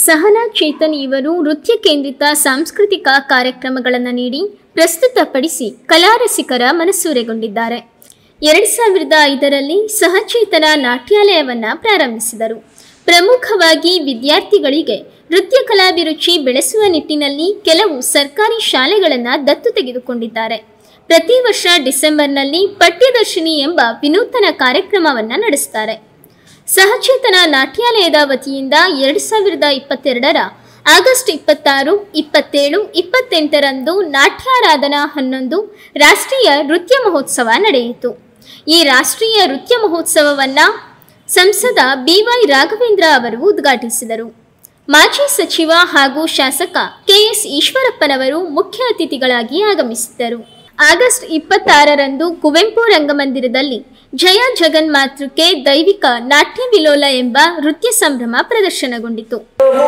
ಸಹನಾ ಚೇತನ್ ಇವರು ನೃತ್ಯ ಕೇಂದ್ರಿತ ಸಾಂಸ್ಕೃತಿಕ ಕಾರ್ಯಕ್ರಮಗಳನ್ನು ನೀಡಿ ಪ್ರಸ್ತುತಪಡಿಸಿ ಕಲಾರಸಿಕರ ಮನಸೂರೆಗೊಂಡಿದ್ದಾರೆ ಎರಡು ಸಾವಿರದ ಐದರಲ್ಲಿ ಸಹಚೇತನ ನಾಟ್ಯಾಲಯವನ್ನು ಪ್ರಾರಂಭಿಸಿದರು ಪ್ರಮುಖವಾಗಿ ವಿದ್ಯಾರ್ಥಿಗಳಿಗೆ ನೃತ್ಯ ಕಲಾಭಿರುಚಿ ಬೆಳೆಸುವ ನಿಟ್ಟಿನಲ್ಲಿ ಕೆಲವು ಸರ್ಕಾರಿ ಶಾಲೆಗಳನ್ನು ದತ್ತು ತೆಗೆದುಕೊಂಡಿದ್ದಾರೆ ಪ್ರತಿ ವರ್ಷ ಡಿಸೆಂಬರ್ನಲ್ಲಿ ಪಠ್ಯದರ್ಶಿನಿ ಎಂಬ ವಿನೂತನ ಕಾರ್ಯಕ್ರಮವನ್ನು ನಡೆಸ್ತಾರೆ ಸಹಚೇತನ ನಾಟ್ಯಾಲಯದ ವತಿಯಿಂದ ಎರಡು ಸಾವಿರದ ಇಪ್ಪತ್ತೆರಡರ ಆಗಸ್ಟ್ ಇಪ್ಪತ್ತಾರು ಇಪ್ಪತ್ತೇಳು ಇಪ್ಪತ್ತೆಂಟರಂದು ನಾಟ್ಯಾರಾಧನಾ ಹನ್ನೊಂದು ರಾಷ್ಟ್ರೀಯ ನೃತ್ಯ ಮಹೋತ್ಸವ ನಡೆಯಿತು ಈ ರಾಷ್ಟ್ರೀಯ ನೃತ್ಯ ಮಹೋತ್ಸವವನ್ನು ಸಂಸದ ಬಿ ವೈ ರಾಘವೇಂದ್ರ ಅವರು ಉದ್ಘಾಟಿಸಿದರು ಮಾಜಿ ಸಚಿವ ಹಾಗೂ ಶಾಸಕ ಕೆಎಸ್ ಈಶ್ವರಪ್ಪನವರು ಮುಖ್ಯ ಅತಿಥಿಗಳಾಗಿ ಆಗಮಿಸಿದ್ದರು ಆಗಸ್ಟ್ ಇಪ್ಪತ್ತಾರರಂದು ಕುವೆಂಪು ರಂಗಮಂದಿರದಲ್ಲಿ ಜಯ ಜಗನ್ಮಾತೃಕೆ ದೈವಿಕ ನಾಟ್ಯ ವಿಲೋಲ ಎಂಬ ನೃತ್ಯ ಸಂಭ್ರಮ ಪ್ರದರ್ಶನಗೊಂಡಿತು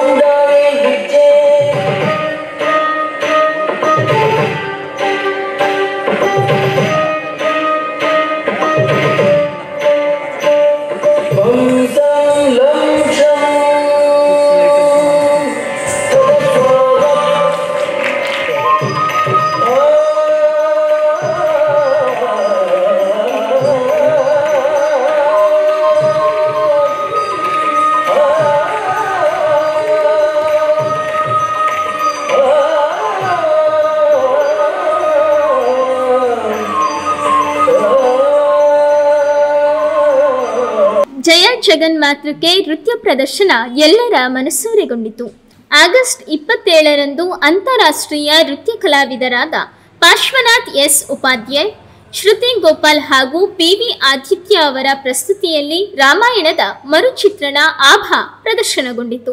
ಜಯ ಜಗನ್ಮಾತೃಕೆ ನೃತ್ಯ ಪ್ರದರ್ಶನ ಎಲ್ಲರ ಮನಸೂರೆಗೊಂಡಿತು ಆಗಸ್ಟ್ ಇಪ್ಪತ್ತೇಳರಂದು ಅಂತಾರಾಷ್ಟ್ರೀಯ ನೃತ್ಯ ಕಲಾವಿದರಾದ ಪಾರ್ಶ್ವನಾಥ್ ಎಸ್ ಉಪಾಧ್ಯಾಯ್ ಶ್ರುತಿ ಗೋಪಾಲ್ ಹಾಗೂ ಪಿ ವಿ ಆದಿತ್ಯ ಅವರ ಪ್ರಸ್ತುತಿಯಲ್ಲಿ ರಾಮಾಯಣದ ಮರುಚಿತ್ರಣ ಆಭಾ ಪ್ರದರ್ಶನಗೊಂಡಿತು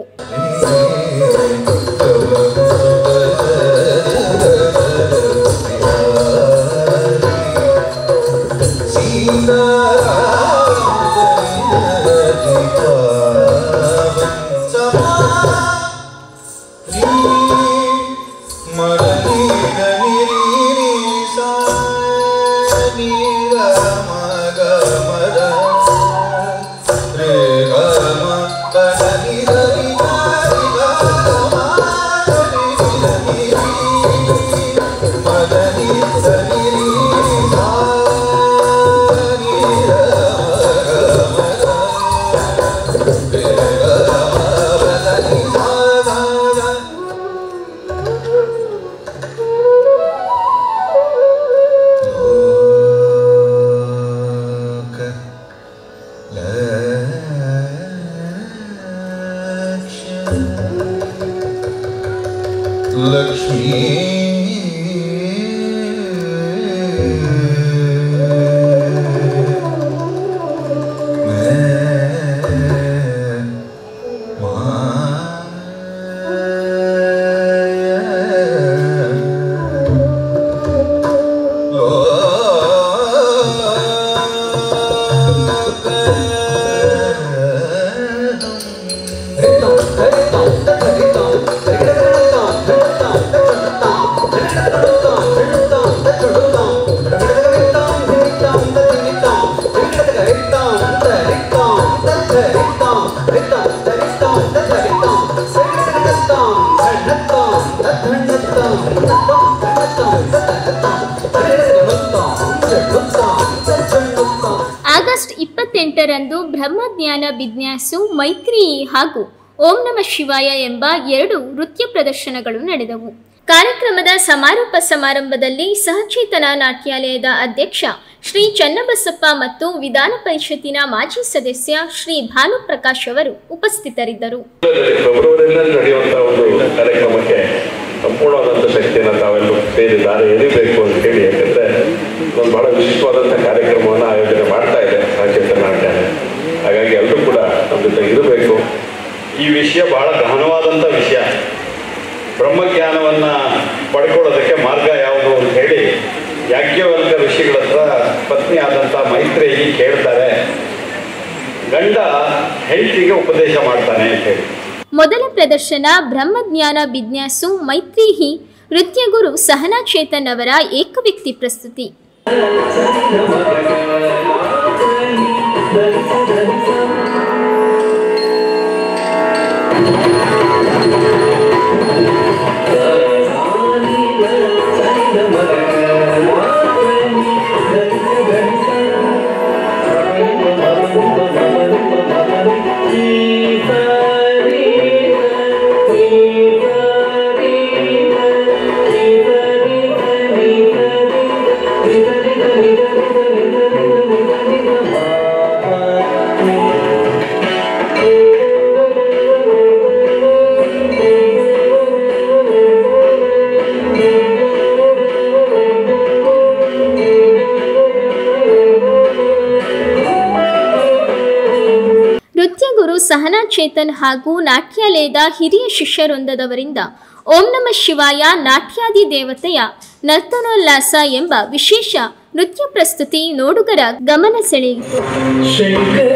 ಲಕ್ಷ್ಮೀ ಆಗಸ್ಟ್ ಇಪ್ಪತ್ತೆಂಟರಂದು ಬ್ರಹ್ಮಜ್ಞಾನ ಬಿಜ್ಞಾಸು ಮೈತ್ರಿಯಿ ಹಾಗೂ ಓಂ ನಮ ಶಿವಾಯ ಎಂಬ ಎರಡು ನೃತ್ಯ ಪ್ರದರ್ಶನಗಳು ನಡೆದವು ಕಾರ್ಯಕ್ರಮದ ಸಮಾರೋಪ ಸಮಾರಂಭದಲ್ಲಿ ಸಹಚೇತನ ನಾಟ್ಯಾಲಯದ ಅಧ್ಯಕ್ಷ ಶ್ರೀ ಚನ್ನಬಸಪ್ಪ ಮತ್ತು ವಿಧಾನ ಪರಿಷತ್ತಿನ ಮಾಜಿ ಸದಸ್ಯ ಶ್ರೀ ಭಾನುಪ್ರಕಾಶ್ ಅವರು ಉಪಸ್ಥಿತರಿದ್ದರು ಫೆಬ್ರವರಿಯಲ್ಲಿ ನಡೆಯುವಂಥ ಒಂದು ಕಾರ್ಯಕ್ರಮಕ್ಕೆ ಸಂಪೂರ್ಣವಾದಂಥ ಶಕ್ತಿಯನ್ನು ತಾವೆಲ್ಲೂ ಸೇರಿ ದಾರಿ ಎರಿಬೇಕು ಅಂತ ಹೇಳಿ ಯಾಕಂದ್ರೆ ಒಂದು ಬಹಳ ವಿಶಿಷ್ಟವಾದಂಥ ಕಾರ್ಯಕ್ರಮವನ್ನು ಆಯೋಜನೆ ಮಾಡ್ತಾ ಇದೆ ಸಾಂಕೇತಿಕ ನಾಟ್ಯ ಹಾಗಾಗಿ ಎಲ್ಲರೂ ಕೂಡ ನಮ್ಮ ಜೊತೆ ಇರಬೇಕು ಈ ವಿಷಯ ಬಹಳ ಗಹನವಾದಂಥ ವಿಷಯ ಬ್ರಹ್ಮಜ್ಞಾನವನ್ನ ಪಡ್ಕೊಳ್ಳೋದಕ್ಕೆ ಮಾರ್ಗ ಯಾವುದು ಅಂತ ಹೇಳಿ ಯಾಜ್ಞವಲ್ಕ ಋಷಿಗಳ ಹತ್ರ ಪತ್ನಿ ಆದಂಥ ಮೈತ್ರೇಯಿ ಕೇಳ್ತಾರೆ ಗಂಡ ಹೆಂಡತಿಗೆ ಉಪದೇಶ ಮಾಡ್ತಾನೆ ಅಂತ ಹೇಳಿ ಮೊದಲ ಪ್ರದರ್ಶನ ಬ್ರಹ್ಮಜ್ಞಾನ ಬಿಜ್ಞಾಸು ಮೈತ್ರಿಹಿ ನೃತ್ಯಗುರು ಸಹನಾ ಚೇತನ್ ಅವರ ಏಕವ್ಯಕ್ತಿ ಪ್ರಸ್ತುತಿ Thank ನೃತ್ಯ ಗುರು ಸಹನಾ ಚೇತನ್ ಹಾಗೂ ನಾಟ್ಯಾಲಯದ ಹಿರಿಯ ಶಿಷ್ಯರೊಂದದವರಿಂದ ಓಂ ನಮ ಶಿವಾಯ ನಾಟ್ಯಾದಿ ದೇವತೆಯ ನರ್ತನೋಲ್ಲಾಸ ಎಂಬ ವಿಶೇಷ ನೃತ್ಯ ಪ್ರಸ್ತುತಿ ನೋಡುಗರ ಗಮನ ಸೆಳೆಯಿತು ಶಂಕರ